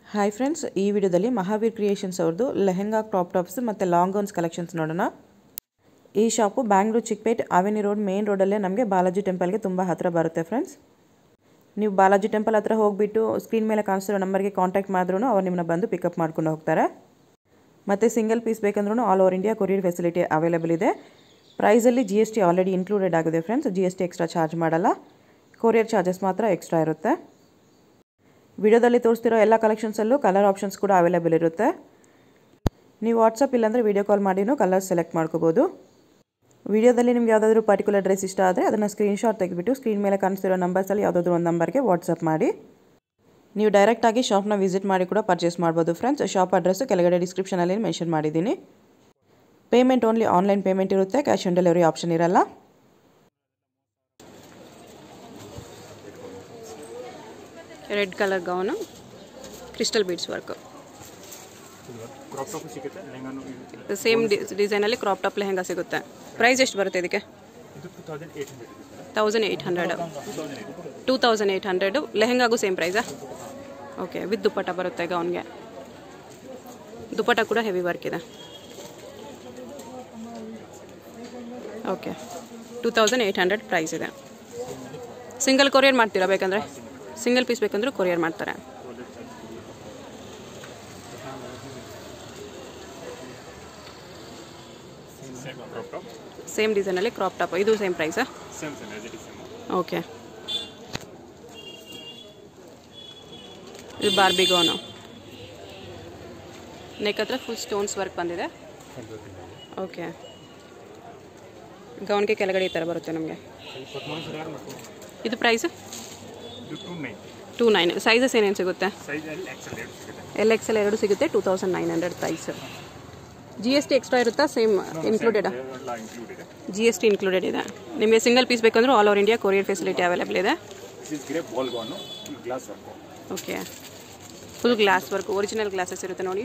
Hi friends ಈ ವಿಡಿಯೋದಲ್ಲಿ Mahaveer creations ಅವ್ರದ್ದು ಲೆಹೆಂಗಾ ಕ್ರಾಪ್ ಟಾಪ್ಸ್ ಮತ್ತು ಲಾಂಗ್ ಗೌನ್ಸ್ ಕಲೆಕ್ಷನ್ಸ್ ನೋಡೋಣ ಈ shop Bangalore Chickpet avenue road main ರೋಡಲ್ಲೇ ನಮಗೆ ಬಾಲಾಜಿ ಟೆಂಪಲ್ಗೆ ತುಂಬ ಹತ್ತಿರ ಬರುತ್ತೆ ಫ್ರೆಂಡ್ಸ್ ನೀವು ಬಾಲಾಜಿ ಟೆಂಪಲ್ ಹತ್ರ ಹೋಗಿಬಿಟ್ಟು ಸ್ಕ್ರೀನ್ ಮೇಲೆ ಕಾಣಿಸ್ತಿರೋ ನಂಬರ್ಗೆ ಕಾಂಟ್ಯಾಕ್ಟ್ ಮಾಡಿದ್ರು ಅವ್ರು ನಿಮ್ಮನ್ನ ಬಂದು ಪಿಕಪ್ ಮಾಡ್ಕೊಂಡು ಹೋಗ್ತಾರೆ ಮತ್ತು ಸಿಂಗಲ್ ಪೀಸ್ ಬೇಕಂದ್ರೂ all over India courier facility available ಇದೆ ಪ್ರೈಸಲ್ಲಿ G S T already included ಆಗಿದೆ friends G S T extra charge ಮಾಡಲ್ಲ ಕೊರಿಯರ್ ಚಾರ್ಜಸ್ ಮಾತ್ರ ಎಕ್ಸ್ಟ್ರಾ ಇರುತ್ತೆ ವಿಡಿಯೋದಲ್ಲಿ ತೋರಿಸ್ತಿರೋ ಎಲ್ಲ ಕಲೆಕ್ಷನ್ಸಲ್ಲೂ ಕಲರ್ ಆಪ್ಷನ್ಸ್ ಕೂಡ ಅವೈಲೇಬಲ್ ಇರುತ್ತೆ ನೀವು ವಾಟ್ಸಪ್ ಇಲ್ಲಾಂದರೆ ವೀಡಿಯೋ ಕಾಲ್ ಮಾಡಿನೂ ಕಲರ್ ಸೆಲೆಕ್ಟ್ ಮಾಡ್ಕೋಬೋದು ವಿಡಿಯೋದಲ್ಲಿ ನಿಮ್ಗೆ ಯಾವುದಾದ್ರೂ ಪರ್ಟಿಕ್ಯುಲರ್ ಡ್ರೆಸ್ ಇಷ್ಟ ಆದರೆ ಅದನ್ನು ಸ್ಕ್ರೀನ್ಶಾಟ್ ತೆಗೆದುಬಿಟ್ಟು ಸ್ಕ್ರೀನ್ ಮೇಲೆ ಕಾಣಿಸ್ತಿರೋ ನಂಬರ್ಸಲ್ಲಿ ಯಾವುದಾದ್ರೂ ಒಂದು ನಂಬರ್ಗೆ ವಾಟ್ಸಪ್ ಮಾಡಿ ನೀವು ಡೈರೆಕ್ಟಾಗಿ ಶಾಪ್ನ ವಿಸಿಟ್ ಮಾಡಿ ಕೂಡ ಪರ್ಚೇಸ್ ಮಾಡ್ಬೋದು ಫ್ರೆಂಡ್ಸ್ ಶಾಪ್ ಅಡ್ರೆಸ್ಸು ಕೆಳಗಡೆ ಡಿಸ್ಕ್ರಿಪ್ಷನಲ್ಲಿ ಮೆನ್ಷನ್ ಮಾಡಿದ್ದೀನಿ ಪೇಮೆಂಟ್ ಓನ್ಲಿ ಆನ್ಲೈನ್ ಪೇಮೆಂಟ್ ಇರುತ್ತೆ ಕ್ಯಾಶ್ ಆನ್ ಡೆಲಿವರಿ ಆಪ್ಷನ್ ಇರಲ್ಲ red colour gown crystal beads work crop top ಸಿಗುತ್ತೆ ಲೆಹಂಗಾನು ಇದು ಸೇಮ್ ಡಿಸೈನಲ್ಲಿ ಕ್ರಾಪ್ ಟಾಪ್ ಲೆಹಂಗಾ ಸಿಗುತ್ತೆ ಪ್ರೈಸ್ ಎಷ್ಟು ಬರುತ್ತೆ ಇದಕ್ಕೆ two thousand eight hundred thousand eight hundred two thousand eight two thousand eight hundred ಲೆಹಂಗಾಗೂ ಸೇಮ್ ಪ್ರೈಸಾ ಓಕೆ ವಿತ್ ದುಪ್ಪಟ್ಟ ಬರುತ್ತೆ ಗೌನ್ಗೆ ದುಪ್ಪಟ್ಟ ಕೂಡ ಹೆವಿ ವರ್ಕ್ ಇದೆ okay two thousand eight hundred price ಇದೆ ಸಿಂಗಲ್ ಕೊರಿಯರ್ ಮಾಡ್ತೀರಾ ಬೇಕಂದರೆ ಸಿಂಗಲ್ ಪೀಸ್ ಬೇಕಂದ್ರೆ ಕೊರಿಯರ್ ಮಾಡ್ತಾರೆ ಸೇಮ್ ಕ್ರಾಪ್ ಟಾಪ್ ಸೇಮ್ ಡಿಸೈನಲ್ಲಿ ಕ್ರಾಪ್ ಟಾಪ್ ಇದು ಸೇಮ್ ಪ್ರೈಸಾ same same as it is same okay ಇದು ಬಾರ್ಬಿ ಗೌನು ನೆಕ್ ಹತ್ರ ಫುಲ್ ಸ್ಟೋನ್ಸ್ ವರ್ಕ್ ಬಂದಿದೆ ಓಕೆ ಗೌನ್ಗೆ ಕೆಳಗಡೆ ಈ ಥರ ಬರುತ್ತೆ ನಮಗೆ ಇಪ್ಪತ್ತ್ಮೂರು ಸಾವಿರ ಮತ್ತು ಇದು ಪ್ರೈಸ್ ಇದು two nine two nine sizes ಏನೇನು ಸಿಗುತ್ತೆ ಸೈಜಲ್ಲಿ ಎಕ್ಸೆಲ್ ಎರಡು ಸಿಗುತ್ತೆ ಎಲ್ ಎಕ್ಸ್ ಎಲ್ ಎರಡು ಸಿಗುತ್ತೆ two thousand nine hundred price G S T extra ಇರುತ್ತಾ ಸೇಮ್ ಇನ್ಕ್ಲೂಡೆಡಾ ಎಲ್ಲ ಇನ್ಕ್ಲೂಡ್ ಇದೆ ಜಿ ಎಸ್ ಟಿ ಇನ್ಕ್ಲೂಡೆಡ್ ಇದೆ ನಿಮಗೆ ಸಿಂಗಲ್ ಪೀಸ್ ಬೇಕಂದ್ರೂ all over India courier facility available ಇದೆ this is grape ball gown full glass work okay full glass work original glasses ಇರುತ್ತೆ ನೋಡಿ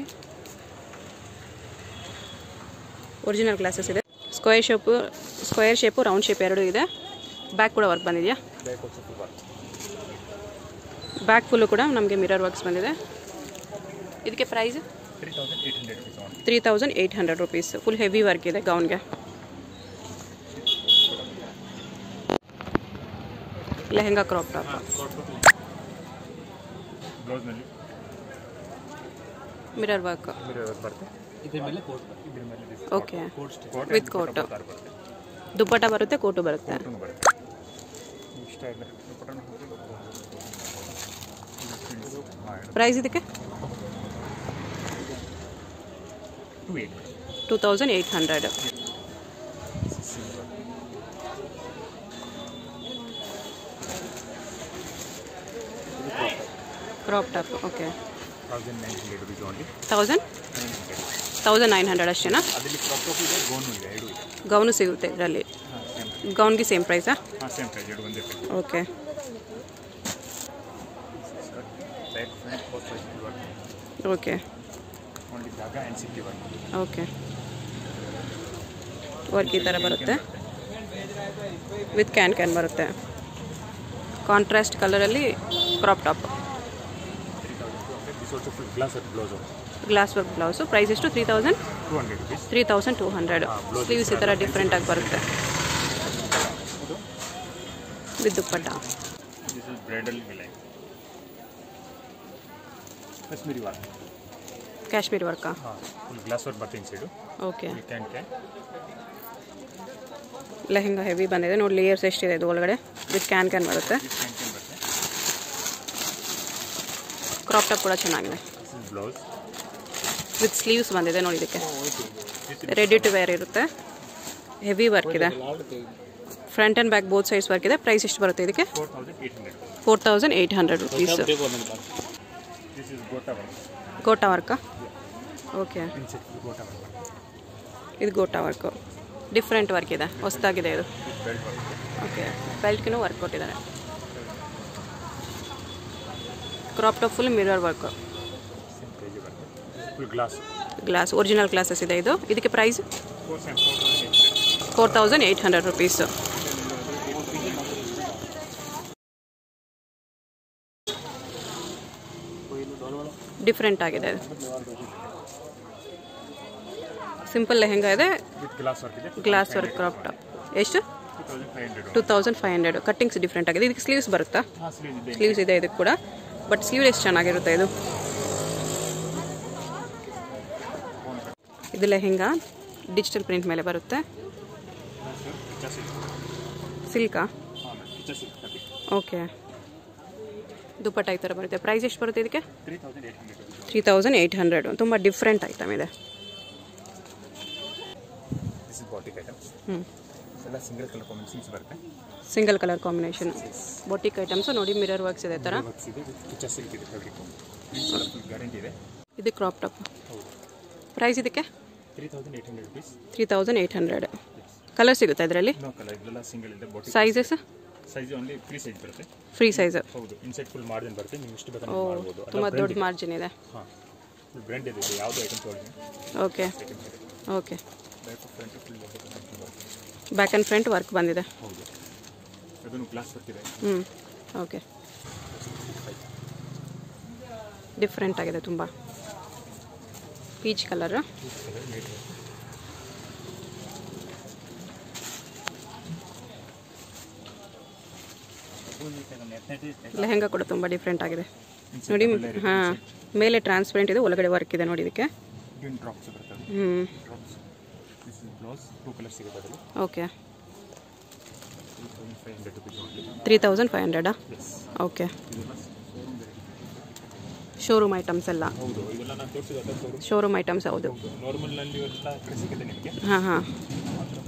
ಒರಿಜಿನಲ್ ಗ್ಲಾಸಸ್ ಇದೆ square shape square shape round shape ಎರಡೂ ಇದೆ back ಕೂಡ work ಬಂದಿದೆಯಾ back also full work back full ಕೂಡ ನಮಗೆ ಮಿರರ್ ವರ್ಕ್ಸ್ ಬಂದಿದೆ ಇದಕ್ಕೆ price three thousand eight hundred rupees on three thousand eight hundred rupees full heavy work ಇದೆ ಗೌನ್ಗೆ ಲೆಹೆಂಗಾ ಕ್ರಾಪ್ ಟಾಪ್ ಬ್ಲೌಸ್ನಲ್ಲಿ ಮಿರರ್ ವರ್ಕ್ ಬೇರೆ ಬರುತ್ತೆ ಇದ್ರ ಮೇಲೆ ಕೋಟ್ ಇದ್ರ ಮೇಲೆ this okay coat With coat. ಬರುತ್ತೆ ದುಪ್ಪಟ್ಟ ಬರುತ್ತೆ ಕೋಟು ಬರುತ್ತೆ ಕೋಟನು ಬರುತ್ತೆ ಇಷ್ಟ ಇಲ್ಲ ದುಪ್ಪಟ್ಟನು ಹಾಂ ಪ್ರೈಸ್ ಇದಕ್ಕೆ two eight two thousand eight hundred crop top okay thousand nine hundred rupees only thousand nine hundred thousand nine hundred ಅಷ್ಟೇನಾ ಅದರಲ್ಲಿ ಕ್ರಾಪ್ ಟಾಪ್ ಇದೆ ಗೋನು ಇದೆ ಎರಡು ಇದೆ ಗೌನು ಸಿಗುತ್ತೆ ಇದರಲ್ಲಿ ಹಾಂ ಸೇಮ್ ಗೌನ್ಗೆ ಸೇಮ್ ಪ್ರೈಸಾ ಹಾಂ ಸೇಮ್ ಪ್ರೈಸ್ ಎರಡು ಒಂದೇ price okay back front post work okay only ಜಾಗ and city work okay work ಈ ಥರ ಬರುತ್ತೆ ವಿತ್ ಕ್ಯಾನ್ ಕ್ಯಾನ್ ಬರುತ್ತೆ ಕಾಂಟ್ರಾಸ್ಟ್ ಕಲರಲ್ಲಿ crop top three thousand two hundred this also full glass work blouse glass work blouse price ಎಷ್ಟು three thousand two hundred rupees three thousand two hundred sleeves ಈ ಥರ ಡಿಫ್ರೆಂಟಾಗಿ ಬರುತ್ತೆ ಇದು with dupatta this is bridal ವಿಲೈ Kashmiri work Kashmir ವರ್ಕಾ ಹಾಂ full glass work ಬರುತ್ತೆ inside okay full can can lehenga heavy ಬಂದಿದೆ ನೋಡಿ ಲೇಯರ್ಸ್ ಎಷ್ಟಿದೆ ಇದು ಒಳಗಡೆ ವಿತ್ ಕ್ಯಾನ್ ಕ್ಯಾನ್ ಬರುತ್ತೆ ದಿಸ್ ಕ್ಯಾನ್ ಕ್ಯಾನ್ ಬರುತ್ತೆ ಕ್ರಾಪ್ ಟಾಪ್ ಕೂಡ ಚೆನ್ನಾಗಿದೆ this is blouse with sleeves ಬಂದಿದೆ ನೋಡಿ ಇದಕ್ಕೆ ರೆಡಿ ಟು ವೇರ್ ಇರುತ್ತೆ ಹೆವಿ ವರ್ಕ್ ಇದೆ front and back both sides work ಇದೆ ಪ್ರೈಸ್ ಎಷ್ಟು ಬರುತ್ತೆ ಇದಕ್ಕೆ four thousand eight hundred four thousand eight hundred rupees this is gota work gota ವರ್ಕಾ okay inside full gota work ಇದು ಗೋಟಾ ವರ್ಕು ಡಿಫ್ರೆಂಟ್ ವರ್ಕ್ ಇದೆ ಹೊಸದಾಗಿದೆ ಇದು ವಿತ್ ಬೆಲ್ಟ್ ವರ್ಕ್ ಓಕೆ ಬೆಲ್ಟ್ಗೂ ವರ್ಕ್ ಕೊಟ್ಟಿದ್ದಾರೆ crop top full mirror work same price ಬರುತ್ತೆ full glass glass original glasses ಇದೆ ಇದು ಇದಕ್ಕೆ price four same four thousand eight hundred four thousand eight hundred rupees different ಆಗಿದೆ ಸಿಂಪಲ್ ಲೆಹೆಂಗಾ ಇದೆ with glass work ಇದೆ glass work crop top ಎಷ್ಟು two thousand five hundred two thousand five hundred cuttings different ಆಗಿದೆ ಇದಕ್ಕೆ sleeves ಬರುತ್ತಾ ಹಾಂ sleeve ಇದೆ sleeves ಇದೆ ಇದಕ್ಕೆ ಕೂಡ ಬಟ್ ಸ್ಲೀವ್ಲೆಸ್ ಚೆನ್ನಾಗಿರುತ್ತೆ ಇದು ಇದು ಲೆಹೆಂಗಾ ಡಿಜಿಟಲ್ ಪ್ರಿಂಟ್ ಮೇಲೆ ಬರುತ್ತೆ ಕಿಚ್ಚ ಸಿಲ್ಕ್ ಸಿಲ್ಕಾ ಹಾಂ ಕಿಚ್ಚ ಸಿಲ್ಕ್ ಕಟ್ಟಿ ಓಕೆ ದುಪ್ಪಟ್ಟ ಈ ಥರ ಬರುತ್ತೆ ಪ್ರೈಸ್ ಎಷ್ಟು ಬರುತ್ತೆ ಇದಕ್ಕೆ three thousand eight hundred three thousand eight hundred ತುಂಬ ಡಿಫ್ರೆಂಟ್ ಐಟಮ್ ಇದೆ ದಿಸ್ ಇಸ್ ಬಾಟಿಕ್ ಐಟಮ್ಸ್ ಹ್ಞೂ ಎಲ್ಲ ಸಿಂಗಲ್ ಕಲರ್ ಕಾಂಬಿನೇಷನ್ಸ್ ಬರುತ್ತೆ single colour combination boutique items ನೋಡಿ ಮಿರರ್ ವರ್ಕ್ಸ್ ಇದೆ ಥರ ವರ್ಕ್ಸ್ ಇದೆ ವಿತ್ ಕಿಚ್ಚ ಸಿಲ್ಕ್ ಇದೆ ಫ್ಯಾಬ್ರಿಕ್ ಫುಲ್ ಗ್ಯಾರಂಟಿ ಇದೆ ಇದು ಕ್ರಾಪ್ ಟಾಪ್ ಹೌದು ಪ್ರೈಸ್ ಇದಕ್ಕೆ three thousand eight hundred rupees three thousand eight hundred colour ಸಿಗುತ್ತೆ ಇದರಲ್ಲಿ ನೋ ಕಲರ್ ಇದೆಲ್ಲ ಸಿಂಗಲ್ ಇದೆ batik sizes size only free size ಬರುತ್ತೆ ಫ್ರೀ ಸೈಜ್ ಹೌದು ಇನ್ಸೈಡ್ ಫುಲ್ ಮಾರ್ಜಿನ್ ಬರುತ್ತೆ ನೀವು ಇಷ್ಟು ಬೇಕಾದ್ರೆ ಓ ಮಾಡ್ಬೋದು ತುಂಬ ದೊಡ್ಡ ಮಾರ್ಜಿನ್ ಇದೆ ಹಾಂ ಫುಲ್ ಬ್ರ್ಯಾಂಡ್ ಇದೆ ಇದು ಯಾವುದೇ ಐಟಮ್ ತೊಗೊಳ್ಳಿ ಓಕೆ ಐಟಮ್ಸ್ ಇದೆ ಓಕೆ ಬ್ಯಾಕ್ ಫ್ರಂಟ್ ಫುಲ್ ಬರುತ್ತೆ ಬ್ಯಾಕ್ ಆ್ಯಂಡ್ ಫ್ರಂಟ್ ವರ್ಕ್ ಬಂದಿದೆ ಹೌದು ಅದನ್ನು ಗ್ಲಾಸ್ ಬರ್ತಿದೆ ಹ್ಞೂ ಓಕೆ ಡಿಫ್ರೆಂಟ್ ಆಗಿದೆ ತುಂಬ ಪೀಚ್ ಕಲರ್ ಲೆಹೆಂಗಾ ಕೂಡ ತುಂಬ ಡಿಫ್ರೆಂಟ್ ಆಗಿದೆ ನೋಡಿ ಹಾಂ ಮೇಲೆ ಟ್ರಾನ್ಸ್ಪರೆಂಟ್ ಇದೆ ಒಳಗಡೆ ವರ್ಕ್ ಇದೆ ನೋಡಿ ಇದಕ್ಕೆ ಗ್ರೀನ್ ಡ್ರಾಪ್ಸ್ ಬರ್ತದೆ ಹ್ಞೂ drops this is blouse two colour ಸಿಗುತ್ತೆ ಅದರಲ್ಲಿ okay three thousand five hundred rupees only three thousand five ಹಂಡ್ರೆಡಾ ಎಸ್ ಓಕೆ ಇದೆಲ್ಲ ಶೋರೂಮ್ ವೆರೈಟಿ ಶೋರೂಮ್ ಐಟಮ್ಸ್ ಎಲ್ಲ ಹೌದು ಇದೆಲ್ಲ ನಾನು ತೋರಿಸಿದ ಶೋರೂಮ್ ಶೋರೂಮ್ ಐಟಮ್ಸ್ ಹೌದು ಹೌದು ನಾರ್ಮಲ್ನಲ್ಲಿ ಎಲ್ಲ ಕಡೆ ಸಿಗುತ್ತೆ ನಿಮಗೆ ಹಾಂ ಹಾಂ ಆ ಥರ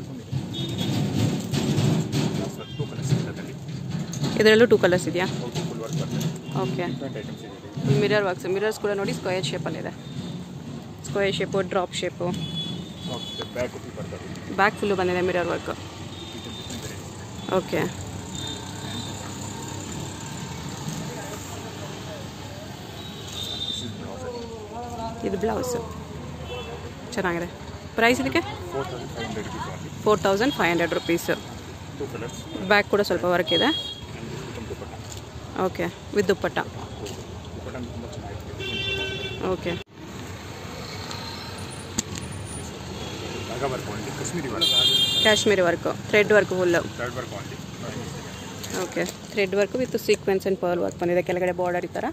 ಬಂದಿದೆ ಟೂ ಕಲರ್ ಸಿಗುತ್ತೆ ಅದರಲ್ಲಿ ಇದರಲ್ಲೂ ಟೂ ಕಲರ್ಸ್ ಇದೆಯಾ ಹೌದು ಫುಲ್ ವರ್ಕ್ ಬರ್ತದೆ ಓಕೆ ಡಿಫ್ರೆಂಟ್ ಐಟಮ್ಸ್ ಇದೆ ಮಿರರ್ ವರ್ಕ್ಸ್ ಮಿರರ್ಸ್ ಕೂಡ ನೋಡಿ ಸ್ಕ್ವೇರ್ ಶೇಪಲ್ಲಿದೆ square shape drop shape okay back full ಬರ್ತದೆ ಬ್ಯಾಕ್ ಫುಲ್ಲು ಬಂದಿದೆ mirror work different different varieties ಇದೆ ಓಕೆ ದಿಸ್ ಇಸ್ ಬ್ಲೌಸ್ ಇದು ಬ್ಲೌಸ್ ಚೆನ್ನಾಗಿದೆ ಪ್ರೈಸ್ ಇದಕ್ಕೆ four thousand five hundred rupees only four thousand five hundred rupees two colours back ಕೂಡ ಸ್ವಲ್ಪ work ಇದೆ and this become dupatta okay with dupatta ಹೌದು ದುಪ್ಪಟ್ಟ ತುಂಬ ಚೆನ್ನಾಗಿದೆ ಓಕೆ ಜಾಗ work only Kashmiri work Kashmiri work thread work full thread work only okay thread work with sequins and pearl work ಬಂದಿದೆ ಕೆಳಗಡೆ border ಈ ಥರ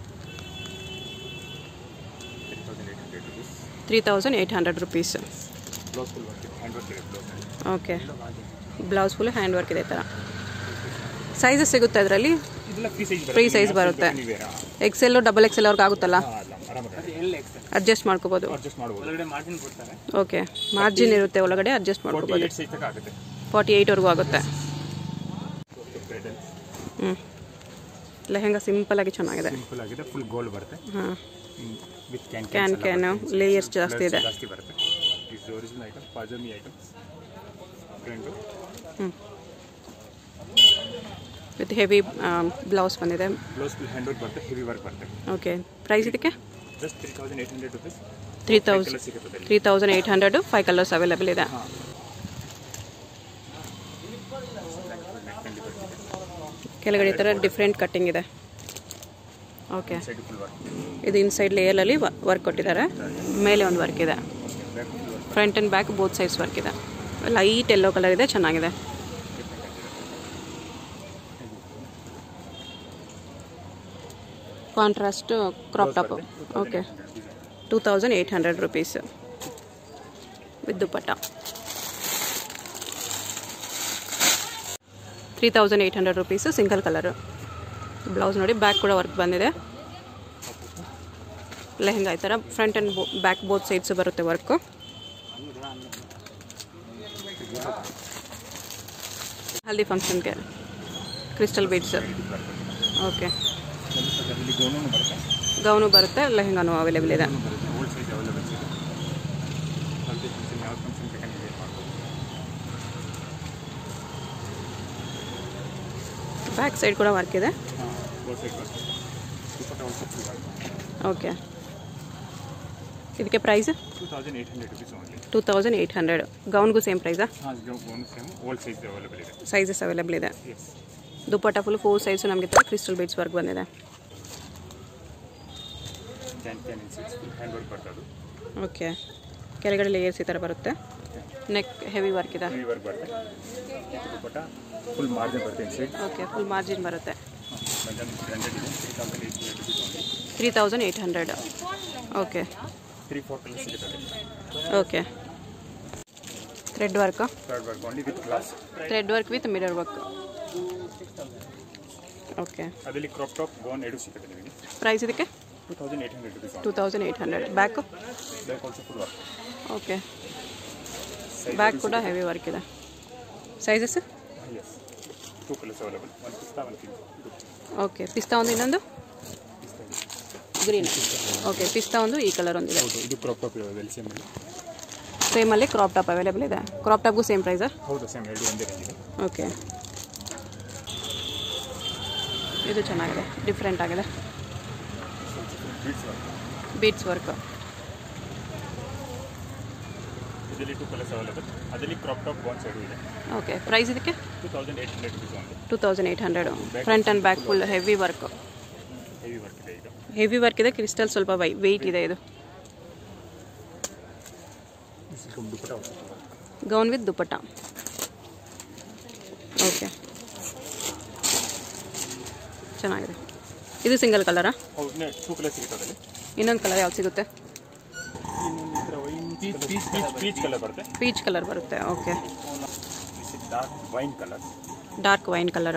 three thousand eight hundred three rupees thousand eight hundred rupees blouse full work hand work ಇದೆ blouse okay blouse full hand work ಇದೆ ಈ ಥರ sizes ಸಿಗುತ್ತೆ ಅದರಲ್ಲಿ ಇದೆಲ್ಲ ಫ್ರೀ ಸೈಜ್ Free size ಬರುತ್ತೆ. ಎಕ್ಸೆಲ್ಲು ಡಬಲ್ ಎಕ್ಸೆಲ್ ಅವ್ರಿಗೆ ಆಗುತ್ತಲ್ಲ ಅಡ್ಜಸ್ಟ್ ಮಾಡ್ಕೋಬೋದು ಅಡ್ಜಸ್ಟ್ ಮಾಡ್ಬೋದು ಒಳಗಡೆ ಮಾರ್ಜಿನ್ ಕೊಡ್ತಾರೆ ಓಕೆ ಮಾರ್ಜಿನ್ ಇರುತ್ತೆ ಒಳಗಡೆ ಅಡ್ಜಸ್ಟ್ ಫೋರ್ಟಿ ಮಾಡ್ಕೋಬೋದು ಏಟ್ ಸೈಜ್ ತನಕ ಆಗುತ್ತೆ ಫಾರ್ಟಿ ಏಯ್ಟ್ವರೆಗೂ ಆಗುತ್ತೆ ಬ್ರೈಡಲ್ ಹ್ಞೂ ಲೆಹೆಂಗಾ ಸಿಂಪಲಾಗಿ ಚೆನ್ನಾಗಿದೆ ಸಿಂಪಲ್ ಆಗಿದೆ ಫುಲ್ ಗೋಲ್ಡ್ ಬರುತ್ತೆ ಹಾಂ with can can can layers ಜಾಸ್ತಿ ಇದೆ ಜಾಸ್ತಿ ಬರುತ್ತೆ ಇಸ್ ಒರಿಜಿನಲ್ ಐಟಮ್ ಪಾಜಾಮಿ ಐಟಮ್ ಫ್ರೆಂಡು ಹ್ಞೂ ವಿತ್ ಹೆವಿ ಬ್ಲೌಸ್ ಬಂದಿದೆ ಬ್ಲೌಸ್ ಫುಲ್ ಹ್ಯಾಂಡ್ ವರ್ಕ್ ಬರುತ್ತೆ ಹೆವಿ ವರ್ಕ್ ಬರುತ್ತೆ ಓಕೆ ಪ್ರೈಸ್ ಇದಕ್ಕೆ just three thousand eight hundred rupees three thousand colour ಸಿಗುತ್ತೆ three thousand eight hundred five colours available ಇದೆ ಹಾಂ ಬರ್ತಿದೆ ಕೆಳಗಡೆ ಈ ಥರ ಡಿಫ್ರೆಂಟ್ ಕಟ್ಟಿಂಗ್ ಇದೆ ಓಕೆ ಸೈಡ್ ಫುಲ್ ವರ್ಕ್ ಇದು ಇನ್ಸೈಡ್ ಲೇಯರಲ್ಲಿ ವರ್ಕ್ ಕೊಟ್ಟಿದ್ದಾರೆ ಮೇಲೆ ಒಂದು ವರ್ಕ್ ಇದೆ back full work front and back both sides work ಇದೆ ಲೈಟ್ ಎಲ್ಲೋ ಕಲರ್ ಇದೆ ಚೆನ್ನಾಗಿದೆ contrast crop top okay two thousand eight hundred rupees with dupatta three thousand eight hundred rupees single colour blouse ನೋಡಿ back ಕೂಡ work ಬಂದಿದೆ ಲೆಹಂಗಾ ಈ ಥರ front and back both sides ಬರುತ್ತೆ work haldi ಫಂಕ್ಷನ್ಗೆ ಕ್ರಿಸ್ಟಲ್ ಬೀಡ್ಸ್ ಓಕೆ ಅದರಲ್ಲಿ ಗೌನು ಬರುತ್ತೆ ಗೌನು ಬರುತ್ತೆ ಲೆಹಂಗಾನು ಅವೈಲೇಬಲ್ ಇದೆ ಗೌನು ಬರುತ್ತೆ ಓಲ್ಡ್ ಸೈಜ್ ಅವೈಲೇಬಲ್ ಇದೆ ಹಲ್ದಿ ಫಂಕ್ಷನ್ ಯಾವ ಫಂಕ್ಷನ್ ಬೇಕಾದ್ರೆ ವೇಟ್ ಮಾಡ್ಬೋದು ಬ್ಯಾಕ್ ಸೈಡ್ ಕೂಡ ವರ್ಕ್ ಇದೆ ಹಾಂ ಬೋತ್ ಸೈಡ್ ಬರುತ್ತೆ dupatta also full work okay ಇದಕ್ಕೆ price two thousand eight hundred rupees only two thousand eight hundred ಗೌನ್ಗೂ ಸೇಮ್ ಪ್ರೈಸಾ ಹಾಂ gown same all size available ಇದೆ ಸೈಜಸ್ ಅವೈಲೇಬಲ್ ಇದೆ yes dupatta full four size ನಮಗೆ ಥರ ಕ್ರಿಸ್ಟಲ್ ಬೀಡ್ಸ್ ವರ್ಕ್ ಬಂದಿದೆ can can six hand work ಬರ್ತದೆ okay ಕೆಳಗಡೆ ಲೇಯರ್ಸ್ ಈ ಥರ ಬರುತ್ತೆ ನೆಕ್ ಹೆವಿ ವರ್ಕ್ ಇದೆ ಹೆವಿ ವರ್ಕ್ ಬರುತ್ತೆ ದುಪ್ಪಟ್ಟ ಫುಲ್ ಮಾರ್ಜಿನ್ ಬರುತ್ತೆ ಇನ್ಸೈಡ್ ಓಕೆ ಫುಲ್ ಮಾರ್ಜಿನ್ ಬರುತ್ತೆ ಬಂಜನ್ ಹಂಡ್ರೆಡ್ ಇದೆ three thousand eight hundred rupees only three thousand eight hundred okay three four colour ಸಿಗುತ್ತದೆ okay thread work thread work only with glass thread work with mirror work okay ಅದರಲ್ಲಿ crop top gown ಎರಡು ಸಿಗುತ್ತೆ ನಿಮಗೆ price ಇದಕ್ಕೆ two thousand eight hundred rupees two thousand eight hundred back back also full work okay back ಕೂಡ heavy work ಇದೆ sizes yes two colours available one ಪಿಸ್ತಾ one pink okay ಪಿಸ್ತಾ ಒಂದು ಇನ್ನೊಂದು ಗ್ರೀನ್ ಓಕೆ ಪಿಸ್ತಾ ಒಂದು ಈ ಕಲರ್ ಒಂದಿದೆ ಹೌದು ಇದು ಕ್ರಾಪ್ ಟಾಪ್ ಇರೋದು ಸೇಮ್ ಇದೆ ಸೇಮಲ್ಲಿ ಕ್ರಾಪ್ ಟಾಪ್ ಅವೈಲೇಬಲ್ ಇದೆ ಕ್ರಾಪ್ ಟಾಪ್ಗೂ ಸೇಮ್ ಪ್ರೈಸಾ ಹೌದು ಸೇಮ್ ಎರಡು ಒಂದೇ ರೇಂಜ್ ಇದೆ ಓಕೆ ಇದು ಚೆನ್ನಾಗಿದೆ ಡಿಫ್ರೆಂಟ್ ಆಗಿದೆ ಬೀಡ್ಸ್ ವರ್ಕ್ ಬೀಟ್ಸ್ ವರ್ಕ್ ಇದರಲ್ಲಿ ಟೂ ಕಲರ್ಸ್ ಅವೈಲೇಬಲ್ ಅದರಲ್ಲಿ ಕ್ರಾಪ್ ಟಾಪ್ ಗೋನ್ ಸೈಡು ಇದೆ ಓಕೆ ಪ್ರೈಸ್ ಇದಕ್ಕೆ two thousand eight hundred rupees ಒಂದು two thousand eight hundred front and back full heavy work heavy work ಇದೆ ಈಗ heavy work ಇದೆ crystal ಸ್ವಲ್ಪ ವೈ ವೆಯ್ಟ್ ಇದೆ ಇದು dupatta work gown with dupatta okay ಚೆನ್ನಾಗಿದೆ ಇದು ಸಿಂಗಲ್ ಕಲರಾ ಹೌದು ಟೂ ಕಲರ್ ಸಿಗುತ್ತೆ ಅದರಲ್ಲಿ ಇನ್ನೊಂದು ಕಲರ್ ಯಾವ್ದು ಸಿಗುತ್ತೆ ಪೀಚ್ ಪೀಚ್ ಪೀಚ್ ಕಲರ್ ಬರುತ್ತೆ ಪೀಚ್ ಕಲರ್ ಬರುತ್ತೆ okay dark wine colour dark wine colour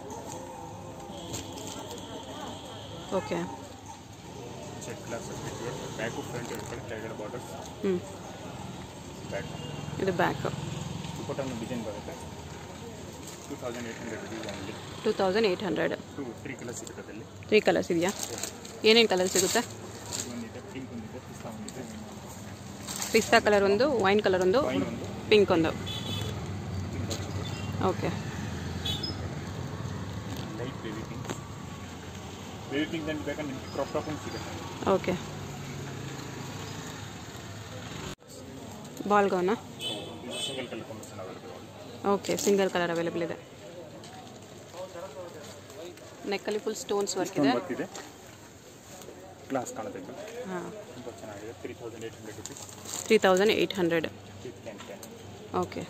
okay check colour back front ಎರಡು ಕಡೆ ಕೆಳಗಡೆ ಬಾರ್ಡರ್ಸ್ ಹ್ಞೂ ಬ್ಯಾಕ್ ಇದು ಬ್ಯಾಕ್ ದುಪ್ಪಟ್ಟನ್ನು ಡಿಸೈನ್ ಬರುತ್ತೆ two thousand eight hundred rupees only two thousand eight hundred two three colour ಸಿಗುತ್ತೆ ಅದರಲ್ಲಿ ತ್ರೀ ಕಲರ್ಸ್ ಇದೆಯಾ ಏನೇನು ಕಲರ್ ಸಿಗುತ್ತೆ ಒಂದಿದೆ ಪಿಂಕ್ ಒಂದಿದೆ ಪಿಸ್ತಾ ಒಂದಿದೆ ಪಿಸ್ತಾ ಕಲರ್ ಒಂದು ವೈನ್ ಕಲರ್ ಒಂದು ವೈನ್ ಒಂದು ಪಿಂಕ್ ಒಂದು okay light baby pink baby pink ಅಂತ ಬೇಕಾದ್ರೆ ನಿಮಗೆ ಕ್ರಾಪ್ ಟಾಪ್ ಒಂದು ಸಿಗುತ್ತೆ ಓಕೆ ಬಾಲ್ ಗೌನಾ single colour combination available okay single colour available ಇದೆ ನೆಕ್ಕಲ್ಲಿ ಫುಲ್ ಸ್ಟೋನ್ಸ್ ವರ್ಕ್ ಇದೆ ವರ್ಕ್ ಇದೆ ಗ್ಲಾಸ್ ಕಾಣುತ್ತೆ ಇದು ಹಾಂ ತುಂಬ ಚೆನ್ನಾಗಿದೆ three thousand eight hundred rupees three thousand eight hundred with ten ten okay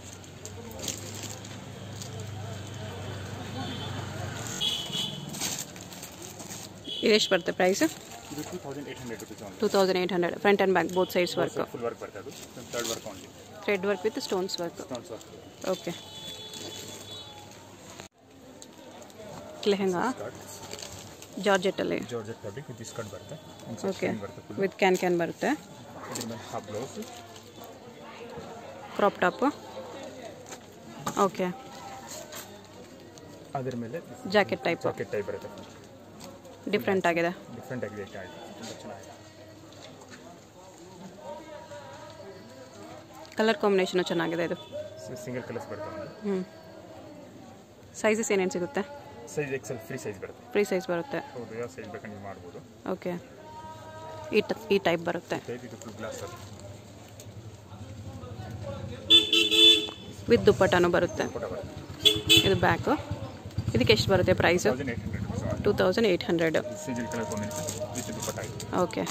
ಇದೆಷ್ಟು ಬರುತ್ತೆ ಪ್ರೈಸ್ ಇದು two thousand eight hundred rupees ಒಂದು two thousand eight hundred front and back both sides work full work ಬರ್ತದೆ ಅದು thread work only thread work with stones work stones work okay lehenga ಜಾರ್ಜೆಟ್ಟಲ್ಲಿ georgette fabric with skirt ಬರುತ್ತೆ okay ಬರುತ್ತೆ full with can can ಬರುತ್ತೆ ಇದ್ರ ಮೇಲೆ half blouse crop top okay ಅದ್ರ ಮೇಲೆ ಜಾಕೆಟ್ ಟೈಪ್ ಜಾಕೆಟ್ ಟೈಪ್ ಬರುತ್ತೆ ಡಿಫ್ರೆಂಟ್ ಆಗಿದೆ ಡಿಫ್ರೆಂಟ್ ಆಗಿದೆ ಆಯಿತು ತುಂಬ ಚೆನ್ನಾಗಿದೆ ಕಲರ್ ಕಾಂಬಿನೇಷನು ಚೆನ್ನಾಗಿದೆ ಇದು ಸಿಂಗಲ್ ಕಲರ್ಸ್ ಬರುತ್ತೆ ಒಂದು ಹ್ಞೂ ಸೈಜಸ್ ಏನೇನು ಸಿಗುತ್ತೆ ಸೈಜ್ ಎಕ್ಸೆಲ್ ಫ್ರೀ ಸೈಜ್ ಬರುತ್ತೆ ಫ್ರೀ ಸೈಜ್ ಬರುತ್ತೆ ಹೌದು ಯಾವ ಸೈಜ್ ಬೇಕಾದ್ರೆ ನೀವು ಮಾಡ್ಬೋದು ಓಕೆ ಈ ಟ ಈ ಟೈಪ್ ಬರುತ್ತೆ ಟೈಪ್ ಇದು ಫುಲ್ ಗ್ಲಾಸ್ ಅದು ವಿತ್ ದುಪ್ಪಟ್ಟನೂ ಬರುತ್ತೆ ಫೋಟೋ ಬರುತ್ತೆ ಇದು ಬ್ಯಾಕು ಇದಕ್ಕೆ ಎಷ್ಟು ಬರುತ್ತೆ price thousand eight hundred rupees two thousand eight hundred single colour combination with dupatta ಆಗಿದೆ ಓಕೆ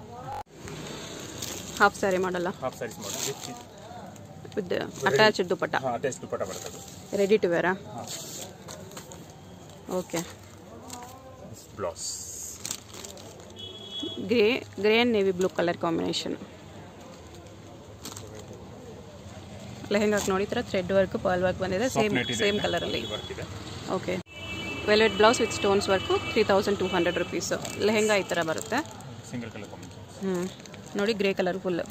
ಹಾಫ್ ಸ್ಯಾರಿ ಮಾಡಲ್ಲ ಹಾಫ್ ಸ್ಯಾರೀಸ್ ಮಾಡಿ ವಿತ್ ವಿತ್ ಅಟ್ಯಾಚ್ಡ್ ದುಪ್ಪಟ್ಟ ಹಾಂ ಅಟ್ಯಾಚ್ ದುಪ್ಪಟ್ಟ ಬರುತ್ತೆ ಅದು ರೆಡಿ ಟು ವೇರಾ ಹಾಂ okay blouse grey grey and navy blue colour combination ಲೆಹೆಂಗಾಕ್ಕೆ ನೋಡಿ ಈ ಥರ ಥ್ರೆಡ್ ವರ್ಕ್ ಪರ್ಲ್ ವರ್ಕ್ ಬಂದಿದೆ ಸೇಮ್ ಸೇಮ್ ಕಲರಲ್ಲಿ ವರ್ಕ್ ಇದೆ okay velvet blouse with stones work three thousand two hundred rupees lehenga ಈ ಥರ ಬರುತ್ತೆ ಸಿಂಗಲ್ ಕಲರ್ ಕಾಂಬಿನೇಷನ್ ಹ್ಞೂ ನೋಡಿ ಗ್ರೇ ಕಲರ್ ಫುಲ್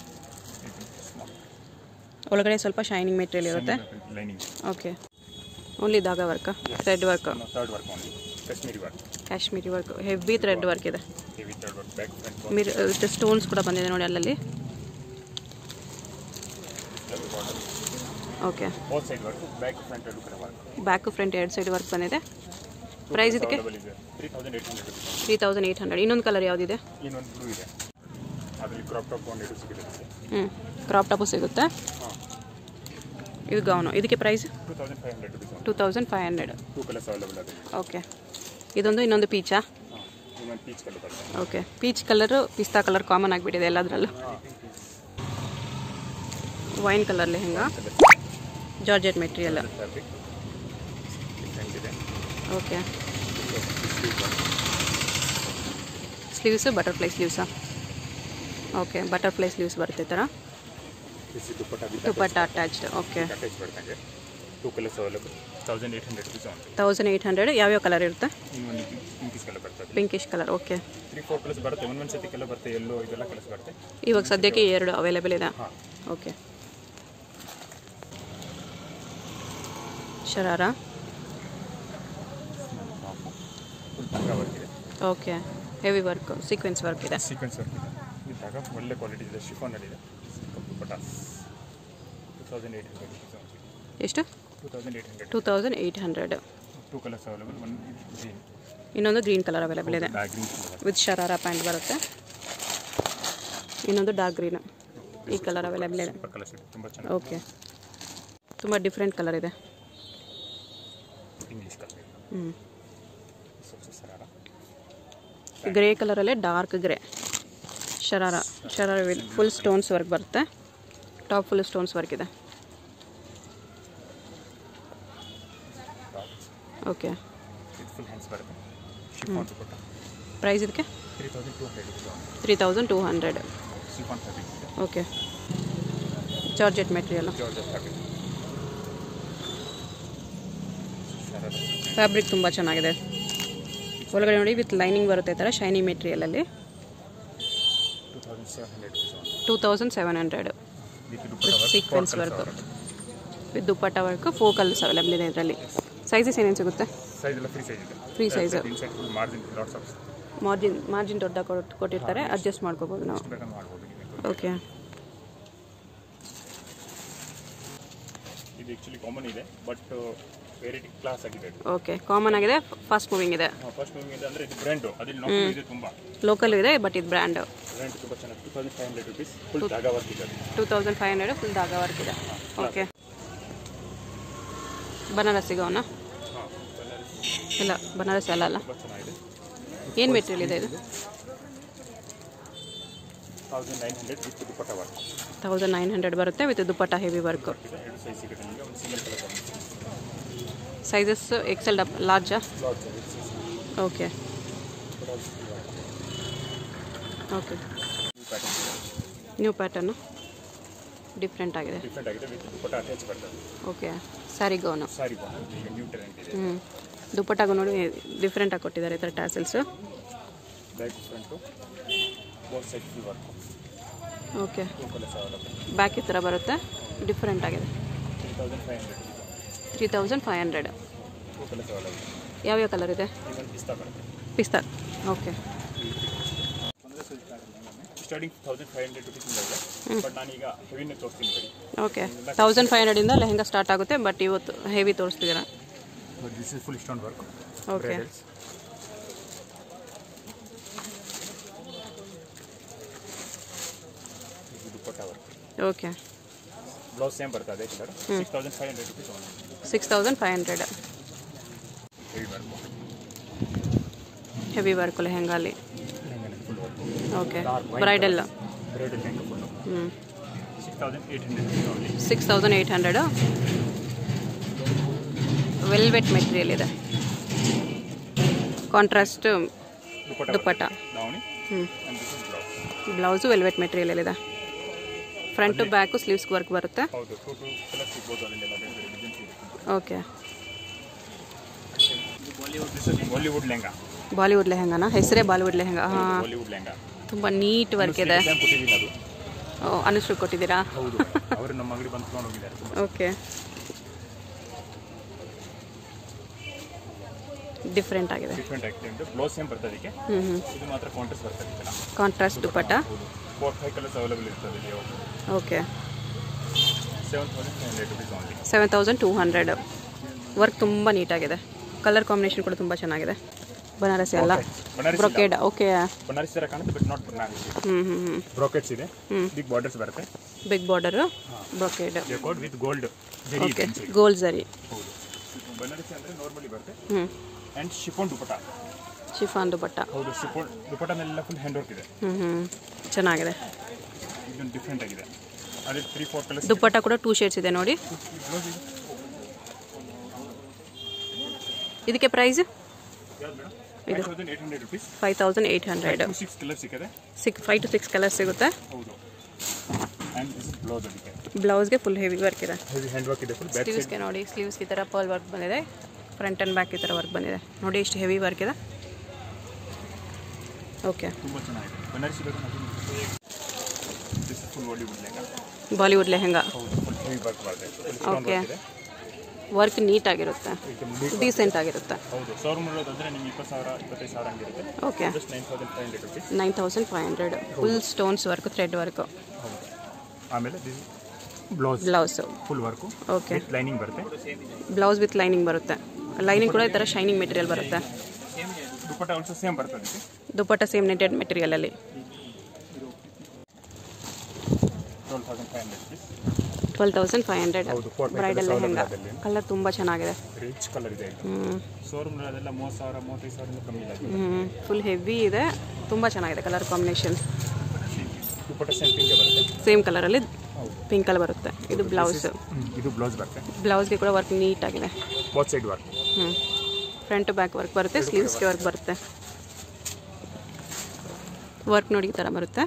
ಒಳಗಡೆ ಸ್ವಲ್ಪ ಶೈನಿಂಗ್ ಮೆಟೀರಿಯಲ್ ಇರುತ್ತೆ ಲೈನಿಂಗ್ ಓಕೆ ಓನ್ಲಿ ದಾಗ work thread work thread work only Kashmiri work Kashmiri work heavy thread work ಇದೆ heavy thread work back front mirror stones ಕೂಡ ಬಂದಿದೆ ನೋಡಿ ಅಲ್ಲಲ್ಲಿ border okay both side work back front ಎರಡು ಕಡೆ ವರ್ಕ್ ಬ್ಯಾಕ್ ಫ್ರಂಟ್ ಎರಡು side work ಬಂದಿದೆ ಪ್ರೈಸ್ ಇದಕ್ಕೆ ಅವೈಲೇಬಲ್ ಇದೆ three thousand eight hundred rupees three thousand eight hundred ಇನ್ನೊಂದು ಕಲರ್ ಯಾವುದಿದೆ ಇನ್ನೊಂದು ಬ್ಲೂ ಇದೆ ಅದರಲ್ಲಿ ಕ್ರಾಪ್ ಟಾಪ್ ಒಂದು ಎರಡು ಸಿಗುತ್ತೆ ಹ್ಞೂ ಕ್ರಾಪ್ ಟಾಪು ಸಿಗುತ್ತೆ ಹಾಂ ಇದು ಗೌನು ಇದಕ್ಕೆ price two thousand five hundred rupees two thousand five hundred two colours available ಇದೆ ಓಕೆ ಇದೊಂದು ಇನ್ನೊಂದು ಪೀಚಾ ಹಾಂ ಒಂದು ಪೀಚ್ ಕಲರ್ ಬರ್ತದೆ ಓಕೆ ಪೀಚ್ ಕಲರು ಪಿಸ್ತಾ ಕಲರ್ ಕಾಮನ್ ಆಗಿಬಿಟ್ಟಿದೆ ಎಲ್ಲದರಲ್ಲೂ wine colour lehenga georgette material fabric different ಇದೆ ಓಕೆ ಸ್ಲೀವ್ಸು ಬಟರ್ಫ್ಲೈ ಸ್ಲೀವ್ಸಾ ಓಕೆ ಬಟರ್ಫ್ಲೈ ಸ್ಲೀವ್ಸ್ ಬರುತ್ತೆ ಈ ಥರ this is dupatta with dupatta attached okay attach ಬರ್ತಂಗೆ two colours available thousand eight hundred rupees on thousand eight hundred ಯಾವ್ಯಾವ colour ಇರುತ್ತೆ ಇನ್ನೊಂದು ಪಿಂಕಿಸ್ ಕಲರ್ ಬರ್ತದೆ pinkish colour okay three four colours ಬರುತ್ತೆ ಒಂದೊಂದು ಸತಿ ಕಲರ್ ಬರುತ್ತೆ ಎಲ್ಲೋ ಇದೆಲ್ಲ ಕಲರ್ಸ್ ಬರುತ್ತೆ ಇವಾಗ ಸದ್ಯಕ್ಕೆ ಎರಡು ಅವೈಲೇಬಲ್ ಇದೆ ಹಾಂ ಓಕೆ ಶರಾರ ಫುಲ್ ತನಕ ವರ್ಕ್ ಇದೆ okay heavy work sequins work ಇದೆ ಸೀಕ್ವೆನ್ಸ್ ವರ್ಕ್ ಇದೆ ಇದ್ದಾಗ ಒಳ್ಳೆ ಕ್ವಾಲಿಟಿ ಇದೆ ಶಿಫಾನಲ್ಲಿ ಇದೆ dupatta two thousand eight hundred rupees on ಎಷ್ಟು two thousand eight hundred two thousand eight hundred two colours available one green ಇನ್ನೊಂದು ಗ್ರೀನ್ ಕಲರ್ ಅವೈಲೇಬಲ್ ಇದೆ ಬ್ಯಾಗ್ green colour with sharara pant ಬರುತ್ತೆ ಇನ್ನೊಂದು ಡಾರ್ಕ್ ಗ್ರೀನ್ ಈ ಕಲರ್ ಅವೈಲೇಬಲ್ ಇದೆ ಸೂಪರ್ ಕಲರ್ಸ್ ಇದೆ ತುಂಬ ಚೆನ್ನಾಗಿ ಓಕೆ ತುಂಬ ಡಿಫ್ರೆಂಟ್ ಕಲರ್ ಇದೆ ಇಂಗ್ಲೀಷ್ ಕಲರ್ ಹ್ಞೂ ಸ್ವಲ್ಪ ಸರಾರ ಗ್ರೇ ಕಲರಲ್ಲೇ dark grey sharara sharara with full stones work ಬರುತ್ತೆ ಟಾಪ್ ಫುಲ್ ಸ್ಟೋನ್ಸ್ ವರ್ಕ್ ಇದೆ ಓಕೆ ಇದು ಫುಲ್ ಹ್ಯಾಂಡ್ಸ್ ಬರುತ್ತೆ ಶಿಫಾನ್ ದುಪ್ಪಟ್ಟ ಪ್ರೈಸ್ ಇದಕ್ಕೆ ತ್ರೀ ತೌಸಂಡ್ ಟೂ ಹಂಡ್ರೆಡ್ ಇದೆ three thousand two hundred chiffon fabric ಇದೆ okay georgette material georgette fabric sharara fabric ತುಂಬ ಚೆನ್ನಾಗಿದೆ ಒಳಗಡೆ ನೋಡಿ ವಿತ್ ಲೈನಿಂಗ್ ಬರುತ್ತೆ ಈ ಥರ ಶೈನಿ ಮೆಟೀರಿಯಲಲ್ಲಿ two thousand seven hundred rupees two thousand seven hundred with with sequins work with dupatta work four colours available ಇದೆ ಇದರಲ್ಲಿ ಸೈಜಸ್ ಏನೇನು ಸಿಗುತ್ತೆ ಸೈಜ್ ಎಲ್ಲ ಫ್ರೀ ಸೈಜ್ ಇದೆ Free size. Inside full margin lots of margin margin ದೊಡ್ಡ ಕೊಟ್ ಕೊಟ್ಟಿರ್ತಾರೆ ಅಡ್ಜಸ್ಟ್ ಮಾಡ್ಕೋಬೋದು ನಾವು ಬೇಕಂದ್ರೆ ಮಾಡ್ಬೋದು ಇದು. ಓಕೆ ಇದು ಆ್ಯಕ್ಚುಲಿ ಕಾಮನ್ ಇದೆ ಬಟ್ ವೆರೈಟಿ ಕ್ಲಾಸ್ ಆಗಿದೆ ಇದು ಓಕೆ ಕಾಮನ್ ಆಗಿದೆ ಫಾಸ್ಟ್ ಮೂವಿಂಗ್ ಇದೆ ಫಸ್ಟ್ ಮೂವಿಂಗ್ ಇದೆ ಅಂದರೆ ಇದು ಬ್ರ್ಯಾಂಡು ಅದ್ರಲ್ಲಿ ನಾವು ಇದೆ ತುಂಬ ಲೋಕಲ್ ಇದೆ ಬಟ್ ಇದು ಬ್ರ್ಯಾಂಡ್ ಬ್ರ್ಯಾಂಡ್ ತುಂಬ ಚೆನ್ನಾಗಿ two thousand five hundred rupees full ಜಾಗ ವರ್ಕ್ ಇದೆ two thousand five hundred full ದಾಗ ವರ್ಕ್ ಇದೆ ಓಕೆ ಬನಾರಸ್ಸಿಗೆ ಅವನ ಹಾಂ ಇಲ್ಲ ಬನಾರಸ್ ಅಲ್ಲ ಅಲ್ಲ ತುಂಬ ಚೆನ್ನಾಗಿದೆ ಏನು ಮೆಟೀರಿಯಲ್ ಇದೆ ಇದು thousand nine hundred with dupatta work thousand nine hundred ಬರುತ್ತೆ ವಿತ್ ದುಪ್ಪಟ್ಟ ಹೆವಿ ವರ್ಕ್ ಇದೆ ಎರಡು ಸೈಜ್ ಸಿಗುತ್ತೆ ನಿಮಗೆ ಒಂದು single colour sizes XL double ಲಾರ್ಜಾ lots okay okay new pattern ಇದೆ ನ್ಯೂ ಪ್ಯಾಟರ್ನು ಡಿಫ್ರೆಂಟ್ ಆಗಿದೆ ಡಿಫ್ರೆಂಟ್ ಆಗಿದೆ ವಿತ್ ದುಪ್ಪಟ್ಟ ಅಟ್ಯಾಚ್ ಬರ್ತದೆ ಓಕೆ ಸ್ಯಾರಿ ಗೌನು ಸಾರಿ ಬಾಂಡ್ ಈಗ ನ್ಯೂ ಟ್ರೆಂಡ್ ಇದೆ ಹ್ಞೂ ದುಪ್ಪಟ್ಟಾಗೂ ನೋಡಿ ಡಿಫ್ರೆಂಟಾಗಿ ಕೊಟ್ಟಿದ್ದಾರೆ ಈ ಥರ tassels back front both side full work okay two colours available back ಈ ಥರ ಬರುತ್ತೆ ಡಿಫ್ರೆಂಟ್ ಆಗಿದೆ three thousand five hundred three thousand five hundred two colours available ಯಾವ್ಯಾವ ಕಲರ್ ಇದೆ ಇದೊಂದು ಪಿಸ್ತಾ ಬರುತ್ತೆ ಪಿಸ್ತಾ okay starting thousand five hundred ರುಪೀಸಿಂದ ಇದೆ ಬಟ್ ನಾನೀಗ ಹೆವಿನೇ ತೋರಿಸ್ತೀನಿ ಬರೀ ಓಕೆ ತೌಸಂಡ್ ಫೈವ್ ಹಂಡ್ರೆಡಿಂದ ಲೆಹಂಗಾ ಸ್ಟಾರ್ಟ್ ಆಗುತ್ತೆ ಬಟ್ ಇವತ್ತು ಹೆವಿ ತೋರಿಸ್ತಿದ್ದೀರಾ but this is full stone work okay ಇದು dupatta work okay blouse same ಬರ್ತದೆ colour six thousand five hundred rupees six thousand five hundred heavy work heavy work ಲೆಹಂಗಾಲಿ full work okay bridal rate length full ಹ್ಞೂ six thousand eight hundred rupees only six thousand eight hundred velvet material ಇದೆ contrast dupatta dupatta ದಾವಣಿ ಹ್ಞೂ and this is blouse blouse velvet material ಇದೆ front back sleeves work ಬರುತ್ತೆ ಹೌದು two two colour ಸಿಗ್ಬೋದು ಅಲ್ಲೆಲ್ಲ ಬೇರೆ ಬೇರೆ ಡಿಸೈನ್ಸ್ ಇದೆ ಓಕೆ ಇದು Bollywood this is Bollywood lehenga Bollywood ಲೆಹಂಗಾನ ಹೆಸರೇ ಬಾಲಿವುಡ್ ಲೆಹಂಗಾ ಹಾಂ ಬಾಲಿವುಡ್ ಲೆಹಂಗಾ ತುಂಬ ನೀಟ್ ವರ್ಕ್ ಇದೆ ಡಿಸೈನ್ ಕೊಟ್ಟಿದ್ದೀನಿ ಅದು ಓ, ಅನುಶ್ರು ಕೊಟ್ಟಿದ್ದೀರಾ ಹೌದು ಅವರು ನಮ್ಮ ಅಂಗಡಿ ಬಂದು ತೊಗೊಂಡು ಹೋಗಿದ್ದಾರೆ ಓಕೆ ಡಿಫ್ರೆಂಟ್ ಆಗಿದೆ ಡಿಫ್ರೆಂಟ್ ಆಗಿದೆ ಅಂತ ಬ್ಲೌಸ್ ಸೇಮ್ ಬರ್ತದೆ ಅದಕ್ಕೆ ಹ್ಞೂ ಹ್ಞೂ ಇದು ಮಾತ್ರ ಕಾಂಟ್ರಾಸ್ಟ್ ಬರ್ತದೆ ಈ ಥರ contrast dupatta four five colours available ಇರ್ತದೆ ಇಲ್ಲಿ okay seven thousand five hundred rupees only seven thousand two hundred work ತುಂಬ ನೀಟಾಗಿದೆ ಕಲರ್ ಕಾಂಬಿನೇಷನ್ ಕೂಡ ತುಂಬ ಚೆನ್ನಾಗಿದೆ ಬನಾರಸಿ ಅಲ್ಲ ಬನಾರಸ್ ಬ್ರೊಕೇಡ್ ಓಕೆ ಬನಾರಸ್ ಥರ ಕಾಣುತ್ತೆ ಬಟ್ ನಾಟ್ ಬನಾರಸ್ ಹ್ಞೂ ಹ್ಞೂ ಹ್ಞೂ ಬ್ರಾಕೆಟ್ಸ್ ಇದೆ ಹ್ಮ್. ಬಿಗ್ ಬಾರ್ಡರ್ಸ್ ಬರುತ್ತೆ big border brocade code with gold zari ಇದೆ ಓಕೆ inside. ಗೋಲ್ಡ್ ಝರಿ ಹೌದು ಬನಾರಸಿ ಅಂದರೆ ನಾರ್ಮಲಿ ಬರುತ್ತೆ ಹ್ಞೂ and chiffon dupatta chiffon dupatta ಹೌದು ಶಿಫೋನ್ ದುಪಟ್ಟನೆಲ್ಲ ಫುಲ್ ಹ್ಯಾಂಡ್ ವರ್ಕ್ ಇದೆ ಹ್ಞೂ ಹ್ಞೂ ಚೆನ್ನಾಗಿದೆ ಇದೊಂದು ಡಿಫ್ರೆಂಟ್ ಆಗಿದೆ ಅದೇ ತ್ರೀ ಫೋರ್ ಕಲರ್ಸ್ ದುಪ್ಪಟ್ಟ ಕೂಡ ಟೂ ಶೇಡ್ಸ್ ಇದೆ ನೋಡಿ ಬ್ಲೌಸ್ ಇದೆ ಇದಕ್ಕೆ price five thousand eight hundred rupees five thousand eight hundred to six colour ಸಿಕ್ಕದೆ ಸಿಕ್ ಫೈವ್ ಟು ಸಿಕ್ಸ್ ಕಲರ್ ಸಿಗುತ್ತೆ ಹೌದು ಆ್ಯಂಡ್ ದಿಸ್ ಬ್ಲೌಸ್ ಅದಕ್ಕೆ ಬ್ಲೌಸ್ಗೆ ಫುಲ್ ಹೆವಿ ವರ್ಕ್ ಇದೆ ಹೆವಿ ಹ್ಯಾಂಡ್ ವರ್ಕ್ ಇದೆ ಫುಲ್ ಬ್ಯಾಕ್ ಸೈಡ್ ಸ್ಲೀವ್ಸ್ಗೆ ನೋಡಿ ಸ್ಲೀವ್ಸ್ಗೆ ಈ ಥರ ಪರ್ಲ್ ವರ್ಕ್ ಬಂದಿದೆ ಫ್ರಂಟ್ ಆ್ಯಂಡ್ ಬ್ಯಾಕ್ ಈ ಥರ ವರ್ಕ್ ಬಂದಿದೆ ನೋಡಿ ಎಷ್ಟು ಹೆವಿ ವರ್ಕ್ ಇದೆ ಓಕೆ ತುಂಬ ಚೆನ್ನಾಗಿದೆ ಬನಾರಸಿ ಬೇಕು this full Bollywood lehenga Bollywood lehenga ಹೌದು ಫುಲ್ ಹೆವಿ ವರ್ಕ್ ಬರ್ತದೆ ಫುಲ್ ಸ್ಟ್ರಾಂಗ್ Okay. ವರ್ಕ್ ಇದೆ ವರ್ಕ್ ನೀಟಾಗಿರುತ್ತೆ ಇದಕ್ಕೆ ಮುಡಿ- ಡೀಸೆಂಟ್ ಆಗಿರುತ್ತೆ ಹೌದು ಸಾವಿರ ಮುನ್ನೂರಾದ್ರೆ ನಿಮ್ಗೆ ಇಪ್ಪತ್ತು ಸಾವಿರ ಇಪ್ಪತ್ತೈದು ಸಾವಿರ ಹಂಗಿರುತ್ತೆ okay just nine thousand five hundred rupees nine thousand five hundred full stones work thread work ಹೌದು ಆಮೇಲೆ this blouse blouse full work okay lining ಬರುತ್ತೆ ಬ್ಲೌಸ್ ವಿತ್ ಲೈನಿಂಗ್ ಬರುತ್ತೆ ಲೈನಿಂಗ್ ಕೂಡ ಈ ಥರ ಶೈನಿಂಗ್ ಮೆಟೀರಿಯಲ್ ಬರುತ್ತೆ ದುಪ್ಪಟ್ಟ ಆಲ್ಸೋ ಸೇಮ್ ಬರ್ತದೆ ಅದಕ್ಕೆ ದುಪ್ಪಟ್ಟ ಸೇಮ್ ನೆಟೆಡ್ ಮೆಟೀರಿಯಲಲ್ಲಿ twelve thousand five hundred rupees twelve thousand five hundred ಹೌದು, four by bridal colours lehenga available ಇದೆ. ಕಲರ್ ತುಂಬ ಚೆನ್ನಾಗಿದೆ ರಿಚ್ ಕಲರ್ ಇದೆ ಇದು ಹ್ಞೂ ಶೋರೂಮ್ ಅದೆಲ್ಲ ಮೂವತ್ತು ಸಾವಿರ ಮೂವತ್ತೈದು ಸಾವಿರದಿಂದ ಕಮ್ಮಿ ಇಲ್ಲ ಇದು. ಹ್ಞೂ ಫುಲ್ ಹೆವಿ ಇದೆ ತುಂಬ ಚೆನ್ನಾಗಿದೆ colour combination dupatta same pink ಬರುತ್ತೆ ಸೇಮ್ ಕಲರಲ್ಲಿ ಹೌದು ಪಿಂಕ್ ಕಲರ್ ಬರುತ್ತೆ ಇದು ಬ್ಲೌಸ್ ಇದು ಬ್ಲೌಸ್ ಬರುತ್ತೆ ಬ್ಲೌಸ್ಗೆ ಕೂಡ ವರ್ಕ್ ನೀಟಾಗಿದೆ ಬೋತ್ ಸೈಡ್ ವರ್ಕ್ ಹ್ಞೂ ಫ್ರಂಟ್ ಬ್ಯಾಕ್ ವರ್ಕ್ ಬರುತ್ತೆ ಸ್ಲೀವ್ಸ್ಗೆ ವರ್ಕ್ ಬರುತ್ತೆ ವರ್ಕ್ ನೋಡಿ ಈ ಥರ ಬರುತ್ತೆ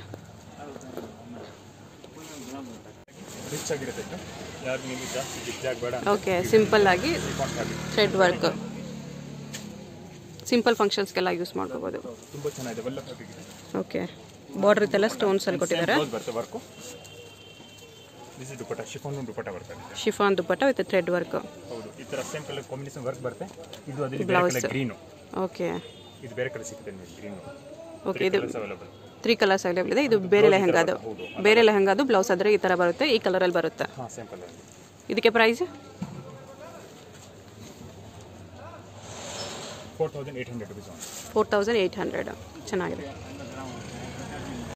ರಿಚ್ ಆಗಿರುತ್ತೆ ಇದು ಯಾರು ನಿಮಗೆ ಜಾಸ್ತಿ ಜಿಗ್ ಬೇಡ ಓಕೆ ಸಿಂಪಲ್ ಆಗಿ ಕಾಂಟ್ ಥ್ರೆಡ್ ವರ್ಕ್ ಸಿಂಪಲ್ ಫಂಕ್ಷನ್ಸ್ಗೆಲ್ಲ ಯೂಸ್ ಮಾಡ್ಕೋಬೋದು ತುಂಬ ಚೆನ್ನಾಗಿದೆ ಒಳ್ಳೆ ಫ್ಯಾಬ್ರಿಕ್ ಇದೆ ಓಕೆ ಬಾರ್ಡರ್ ಇದೆಲ್ಲ ಸ್ಟೋನ್ಸ್ ಅಲ್ಲಿ ಕೊಟ್ಟಿದ್ದಾರೆ ಬ್ಲೌಸ್ ಬರುತ್ತೆ work this is dupatta chiffon dupatta ಬರ್ತದೆ ಇದು. Chiffon dupatta with thread work ಹೌದು ಈ ಥರ ಸೇಮ್ ಕಲರ್ ಕಾಂಬಿನೇಷನ್ ವರ್ಕ್ ಬರುತ್ತೆ ಇದು ಅದ್ರಲ್ಲಿ ಬೇರೆ Blouse. ಕಲರ್ ಗ್ರೀನು ಓಕೆ ಇದು ಬೇರೆ ಕಲರ್ ಸಿಗುತ್ತೆ ನಿಮಗೆ ಗ್ರೀನು ಓಕೆ ಇದು ಅವೈಲೇಬಲ್ ತ್ರೀ ಕಲರ್ಸ್ ಅವೈಲೇಬಲ್ ಇದೆ ಇದು ಬೇರೆ ಲೆಹಂಗಾದು ಬೇರೆ ಲೆಹಂಗಾದು ಬ್ಲೌಸ್ ಆದರೆ ಈ ಥರ ಬರುತ್ತೆ ಈ ಕಲರಲ್ಲಿ ಬರುತ್ತೆ ಹಾಂ ಸೇಮ್ ಕಲರ್ ಇದಕ್ಕೆ price four thousand eight hundred rupees four thousand eight hundred ಚೆನ್ನಾಗಿದೆ